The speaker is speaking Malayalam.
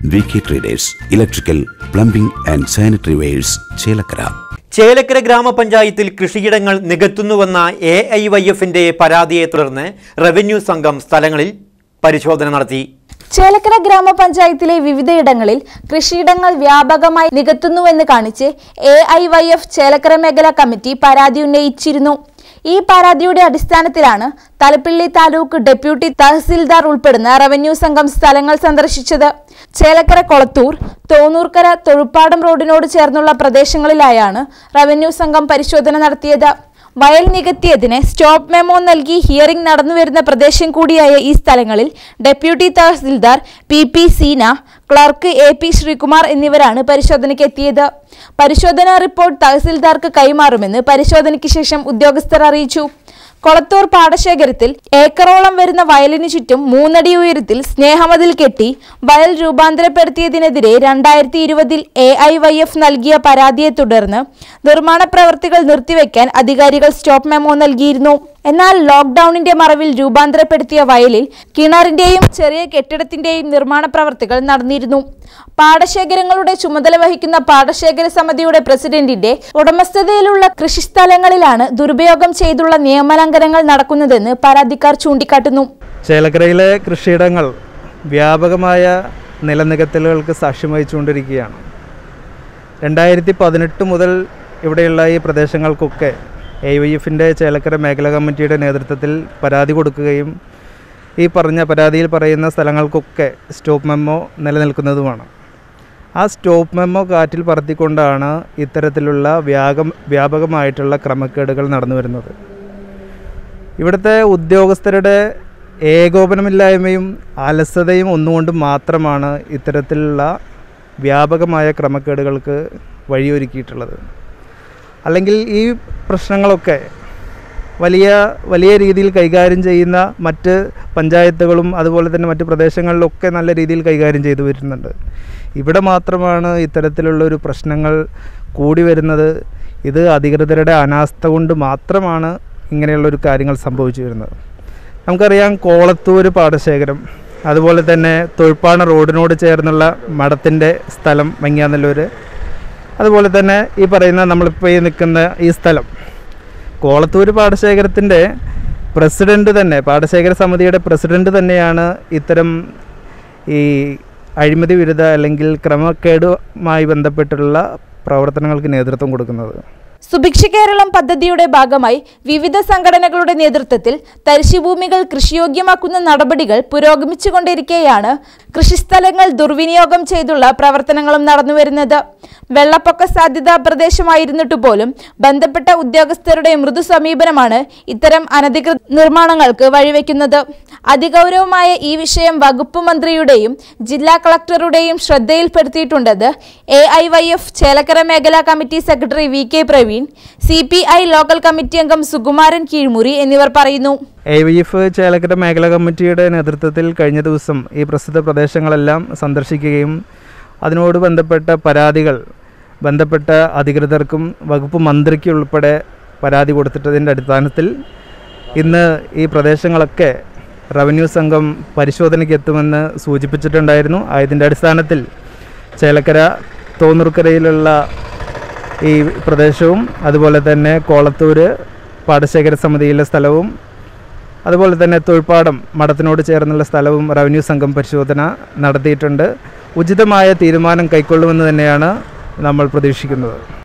V K traders electrical plumbing and sanitary wares Chelakkara Chelakkara ഗ്രാമപഞ്ചായത്തിൽ കൃഷിയിടങ്ങൾ നികത്തുന്നുവെന്ന എ ഐ വൈ എഫിന്റെ പരാതിയെ തുടർന്ന് റവന്യൂ സംഘം സ്ഥലങ്ങളിൽ പരിശോധന നടത്തി ചേലക്കര ഗ്രാമപഞ്ചായത്തിലെ വിവിധയിടങ്ങളിൽ കൃഷിയിടങ്ങൾ വ്യാപകമായി നികത്തുന്നുവെന്ന് കാണിച്ച് A I Y F Chelakkara മേഖലാ കമ്മിറ്റി പരാതി ഉന്നയിച്ചിരുന്നു ഈ പരാതിയുടെ അടിസ്ഥാനത്തിലാണ് തലപ്പിള്ളി താലൂക്ക് ഡെപ്യൂട്ടി തഹസിൽദാർ ഉൾപ്പെടുന്ന റവന്യൂ സംഘം സ്ഥലങ്ങൾ സന്ദർശിച്ചത് ചേലക്കര കൊളത്തൂർ തോന്നൂർക്കര തൊഴുപ്പാടം റോഡിനോട് ചേർന്നുള്ള പ്രദേശങ്ങളിലായാണ് റവന്യൂ സംഘം പരിശോധന നടത്തിയത് വയൽ നികത്തിയതിന് സ്റ്റോപ്പ് മെമ്മോ നൽകി ഹിയറിംഗ് നടന്നുവരുന്ന പ്രദേശം കൂടിയായ ഈ സ്ഥലങ്ങളിൽ deputy tahsildar P P Seena clerk A P Sreekumar എന്നിവരാണ് പരിശോധനയ്ക്ക് എത്തിയത് പരിശോധനാ റിപ്പോർട്ട് തഹസിൽദാർക്ക് കൈമാറുമെന്ന് പരിശോധനയ്ക്ക് ശേഷം ഉദ്യോഗസ്ഥർ അറിയിച്ചു കൊളത്തൂർ പാടശേഖരത്തിൽ ഏക്കറോളം വരുന്ന വയലിനു ചുറ്റും മൂന്നടി ഉയരത്തിൽ സ്നേഹമതിൽ കെട്ടി വയൽ രൂപാന്തരപ്പെടുത്തിയതിനെതിരെ രണ്ടായിരത്തി ഇരുപതിൽ എ ഐ വൈ എഫ് നൽകിയ പരാതിയെ തുടർന്ന് നിർമ്മാണ പ്രവർത്തികൾ നിർത്തിവെക്കാൻ അധികാരികൾ സ്റ്റോപ്പ് മെമ്മോ നൽകിയിരുന്നു എന്നാൽ ലോക്ക്ഡൌണിന്റെ മറവിൽ രൂപാന്തരപ്പെടുത്തിയ വയലിൽ കിണറിന്റെയും ചെറിയ കെട്ടിടത്തിന്റെയും നിർമ്മാണ പ്രവർത്തികൾ നടന്നിരുന്നു പാടശേഖരങ്ങളുടെ ചുമതല വഹിക്കുന്ന പാടശേഖര സമിതിയുടെ പ്രസിഡന്റിന്റെ ഉടമസ്ഥതയിലുള്ള കൃഷിസ്ഥലങ്ങളിലാണ് ദുരുപയോഗം ചെയ്തുള്ള നിയമലംഘനങ്ങൾ നടക്കുന്നതെന്ന് പരാതിക്കാർ ചൂണ്ടിക്കാട്ടുന്നു ചേലക്കരയിലെ കൃഷിയിടങ്ങൾ വ്യാപകമായ നിലനികത്തലുകൾക്ക് സാക്ഷ്യം വഹിച്ചുകൊണ്ടിരിക്കുകയാണ് രണ്ടായിരത്തി പതിനെട്ട് മുതൽ ഇവിടെയുള്ള ഈ പ്രദേശങ്ങൾക്കൊക്കെ എ വൈ എഫിൻ്റെ ചേലക്കര മേഖലാ കമ്മിറ്റിയുടെ നേതൃത്വത്തിൽ പരാതി കൊടുക്കുകയും ഈ പറഞ്ഞ പരാതിയിൽ പറയുന്ന സ്ഥലങ്ങൾക്കൊക്കെ സ്റ്റോപ്പ് മെമ്മോ നിലനിൽക്കുന്നതുമാണ് ആ സ്റ്റോപ്പ് മെമ്മോ കാറ്റിൽ പറത്തിക്കൊണ്ടാണ് ഇത്തരത്തിലുള്ള വ്യാപകം വ്യാപകമായിട്ടുള്ള ക്രമക്കേടുകൾ നടന്നു വരുന്നത് ഇവിടുത്തെ ഉദ്യോഗസ്ഥരുടെ ഏകോപനമില്ലായ്മയും അലസതയും ഒന്നുകൊണ്ട് മാത്രമാണ് ഇത്തരത്തിലുള്ള വ്യാപകമായ ക്രമക്കേടുകൾക്ക് വഴിയൊരുക്കിയിട്ടുള്ളത് അല്ലെങ്കിൽ ഈ പ്രശ്നങ്ങളൊക്കെ വലിയ വലിയ രീതിയിൽ കൈകാര്യം ചെയ്യുന്ന മറ്റ് പഞ്ചായത്തുകളും അതുപോലെ തന്നെ മറ്റ് പ്രദേശങ്ങളിലൊക്കെ നല്ല രീതിയിൽ കൈകാര്യം ചെയ്തു വരുന്നുണ്ട് ഇവിടെ മാത്രമാണ് ഇത്തരത്തിലുള്ളൊരു പ്രശ്നങ്ങൾ കൂടി വരുന്നത് ഇത് അധികൃതരുടെ അനാസ്ഥ കൊണ്ട് മാത്രമാണ് ഇങ്ങനെയുള്ളൊരു കാര്യങ്ങൾ സംഭവിച്ചു വരുന്നത് നമുക്കറിയാം കോളത്തൂർ പാടശേഖരം അതുപോലെ തന്നെ തൊഴുപ്പാണ റോഡിനോട് ചേർന്നുള്ള മഠത്തിൻ്റെ സ്ഥലം മങ്ങിയാന്നല്ലൂർ അതുപോലെ തന്നെ ഈ പറയുന്ന നമ്മളിപ്പോൾ ഈ നിൽക്കുന്ന ഈ സ്ഥലം കോളത്തൂർ പാടശേഖരത്തിൻ്റെ പ്രസിഡൻ്റ് തന്നെ പാടശേഖര സമിതിയുടെ പ്രസിഡൻ്റ് തന്നെയാണ് ഇത്തരം ഈ അഴിമതി വിരുദ്ധ അല്ലെങ്കിൽ ക്രമക്കേടുമായി ബന്ധപ്പെട്ടുള്ള പ്രവർത്തനങ്ങൾക്ക് നേതൃത്വം കൊടുക്കുന്നത് സുഭിക്ഷ കേരളം പദ്ധതിയുടെ ഭാഗമായി വിവിധ സംഘടനകളുടെ നേതൃത്വത്തിൽ തരിശുഭൂമികൾ കൃഷിയോഗ്യമാക്കുന്ന നടപടികൾ പുരോഗമിച്ചുകൊണ്ടിരിക്കെയാണ് കൃഷിസ്ഥലങ്ങൾ ദുർവിനിയോഗം ചെയ്തുള്ള പ്രവർത്തനങ്ങളും നടന്നുവരുന്നത് വെള്ളപ്പൊക്ക സാധ്യതാ പ്രദേശമായിരുന്നിട്ട് പോലും ബന്ധപ്പെട്ട ഉദ്യോഗസ്ഥരുടെ മൃദു സമീപനമാണ് ഇത്തരം അനധികൃത നിർമ്മാണങ്ങൾക്ക് വഴിവെക്കുന്നത് അതിഗൗരവമായ ഈ വിഷയം വകുപ്പ് മന്ത്രിയുടെയും ജില്ലാ കളക്ടറുടെയും ശ്രദ്ധയിൽപ്പെടുത്തിയിട്ടുണ്ടെന്ന് A I Y F Chelakkara മേഖലാ committee secretary V K Praveen C P I local committee അംഗം സുകുമാരൻ കീഴ്മുറി എന്നിവർ പറയുന്നു എ വി എഫ് ചേലക്കര മേഖലാ കമ്മിറ്റിയുടെ നേതൃത്വത്തിൽ കഴിഞ്ഞ ദിവസം ഈ പ്രസ്തുത പ്രദേശങ്ങളെല്ലാം സന്ദർശിക്കുകയും അതിനോട് ബന്ധപ്പെട്ട പരാതികൾ ബന്ധപ്പെട്ട അധികൃതർക്കും വകുപ്പ് മന്ത്രിക്ക് ഉൾപ്പെടെ പരാതി കൊടുത്തിട്ടതിൻ്റെ അടിസ്ഥാനത്തിൽ ഇന്ന് ഈ പ്രദേശങ്ങളൊക്കെ റവന്യൂ സംഘം പരിശോധനയ്ക്ക് എത്തുമെന്ന് സൂചിപ്പിച്ചിട്ടുണ്ടായിരുന്നു അതിൻ്റെ അടിസ്ഥാനത്തിൽ ചേലക്കര തോന്നൂർക്കരയിലുള്ള ഈ പ്രദേശവും അതുപോലെ തന്നെ കോളത്തൂർ പാടശേഖര സമിതിയിലെ സ്ഥലവും അതുപോലെ തന്നെ തൊഴിൽപ്പാടം മഠത്തിനോട് ചേർന്നുള്ള സ്ഥലവും റവന്യൂ സംഘം പരിശോധന നടത്തിയിട്ടുണ്ട് ഉചിതമായ തീരുമാനം കൈക്കൊള്ളുമെന്ന് തന്നെയാണ് നമ്മൾ പ്രതീക്ഷിക്കുന്നത്